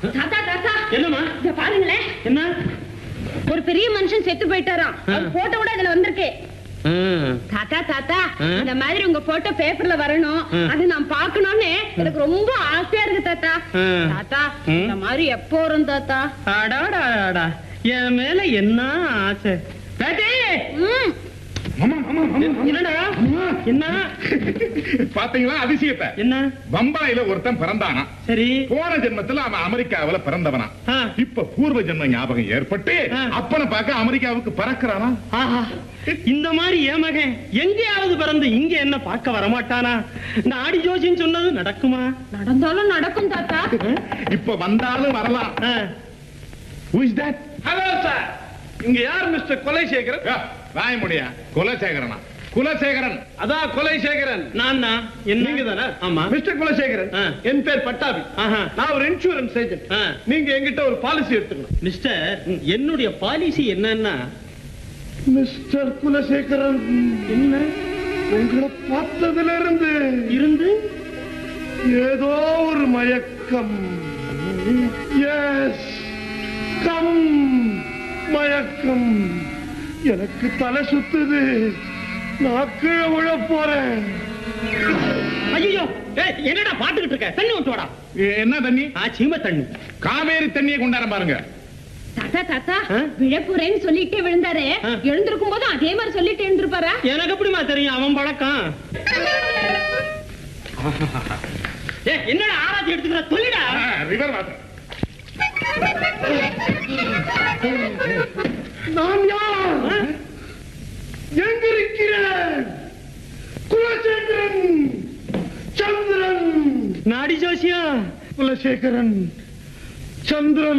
தாத்தா தாத்தா என்னம்மா இத பாருங்களேன் என்ன ஒரு பெரிய மனுஷன் செத்து போயிட்டாராம் ஆ. அவர் போட்டோ கூட இதுல வந்திருக்கு ம். தாத்தா தாத்தா ஆ. இந்த மாதிரி உங்க போட்டோ பேப்பர்ல வரணும் ஆ. அது நான் பார்க்கணும்னு எனக்கு ரொம்ப ஆசையா இருக்கு தாத்தா ஆ. தாத்தா ம். இந்த மாதிரி எப்போ வரும் தாத்தா அடாடாடா என் மேல என்ன ஆசை பேட்டி ம். மாமா மாமா மாமா என்னடா என்ன பாத்தீங்களா அதிசயத்தை என்ன பம்பாயில ஒருத்தன் பிறந்தானா சரி போன ஜென்மத்துல அவன் அமெரிக்காவுல பிறந்தவனா ஆ. இப்ப பூர்வ ஜென்ம ஞாபகம் ஏற்பட்டு ஆ. அப்பனை பார்க்க அமெரிக்காவுக்கு பறக்குறானா ஆஹா இந்த மாதிரி என் மகன் எங்கேயாவது பிறந்து இங்க என்ன பார்க்க வரமாட்டானா இந்த ஆடி ஜோசின்னு சொன்னது நடக்குமா நடந்தாலும் நடக்கும் தாத்தா இப்ப வந்தாலும் வரலாம் ஆ. Who is that? Hello sir இங்க யார் மிஸ்டர் கொலைசேகரன் யா, வாய முடியா குலசேகரனா குலசேகரன் அதான் கொலைசேகரன் நான் தான் என்ன நீங்க தானே ஆமா மிஸ்டர் குலசேகரன் ஆ. என் பேர் பட்டாபி ஆஹா. நான் ஒரு இன்சூரன்ஸ் ஏஜென்ட் ஆ. நீங்க என்கிட்ட ஒரு பாலிசி எடுத்துக்கணும் மிஸ்டர் என்னுடைய பாலிசி என்னன்னா மிஸ்டர் குலசேகரன் என்ன உங்களை பார்த்ததுல இருந்து இருந்து ஏதோ ஒரு மயக்கம் எஸ் கம் மயக்கம் எனக்கு தலை சுத்துது நான் கீழே விழ போறேன் ஐயோ என்னடா பாத்துக்கிட்டு இருக்க தண்ணி விட்டு வாடா என்ன தண்ணி ஆ சீம தண்ணி காவேரி தண்ணியை கொண்டாட பாருங்க தாத்தா தாத்தா ஆ? விழப்புறேன்னு சொல்லிட்டே விழுந்தாரு ஆ. எழுந்திருக்கும் போதும் அதே மாதிரி சொல்லிட்டு எழுந்திருப்பாரா எனக்கு எப்படிமா தெரியும் அவன் பழக்கம் ஏ என்னடா ஆராய்ச்சி எடுத்துக்கிற சொல்லிடா ரிவர் வாட்டர் நான் யார் எங்க இருக்கிறேன் குலசேகரன் சந்திரன் நாடி ஜோசியம் குலசேகரன் சந்திரன்